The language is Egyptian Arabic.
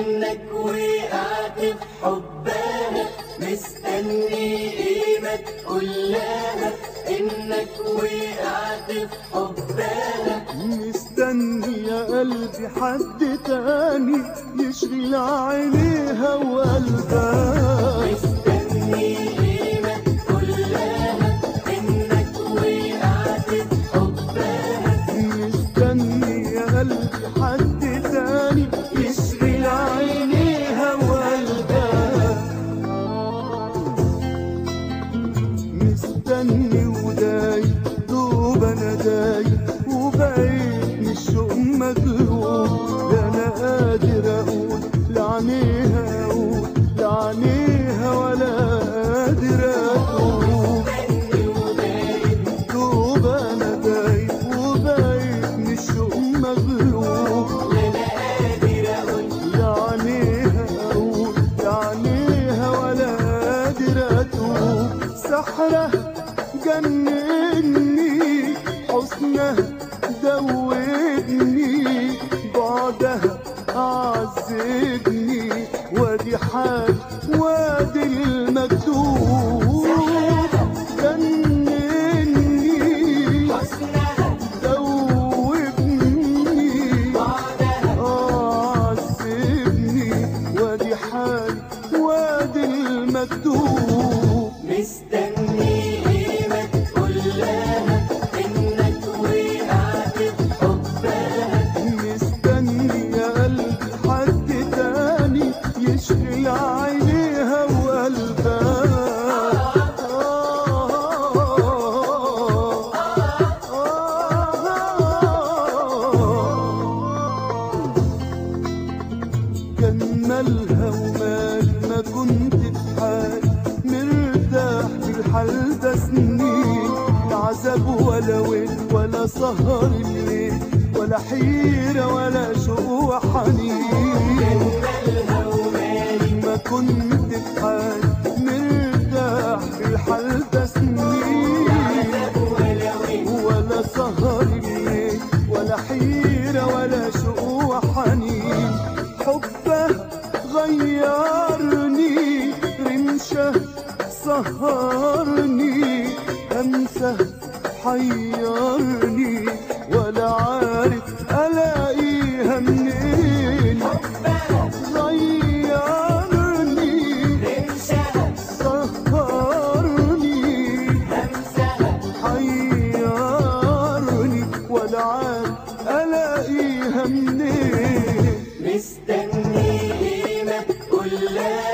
انك وقعت في حبها مستني ايه ما تقولها انك وقعت في حبها مستني يا قلبي حد تاني يشغل عينيها وقلبها مستني ايه ما تقولها انك وقعت في حبها مستني يا قلبي حد تاني يشغل عينيها وقلبها مستني وداي دوب انا داي وبعيد من الشوق مغلوب لا انا قادر اقول لعنيها اقول لعنيها ولا قادر اقول دوب انا داي وبعيد من الشوق مغلوب لعنيها اقول لعنيها ولا قادر اتوب سحره جنني حسنها دوبني بعدها عذبني وادي حال وادي المكتوب جنني حسنها دوبني بعدها عذبني وادي حال وادي المكتوب مستني ايه ما تقولها انك وقعت في حبها مستني يا قلبي حد تاني يشغل عينيها وقلبها كان مالها ومال ما كنت في حال مرتاح في الحال ده سنين لا عذاب ولا ويل ولا سهر الليل ولا حيرة ولا شوق وحنين مالها ومالي ما كنت في حال مرتاح في الحال ده سنين ولا وين ولا سهر الليل ولا حيرة ولا شوق وحنين حبه غيرني رمشه سهرني همسه حيرني ولا عارف الاقيها منين غيرني رمشها سهرني همسها حيرني ولا عارف الاقيها منين مستني ايه ما تقولها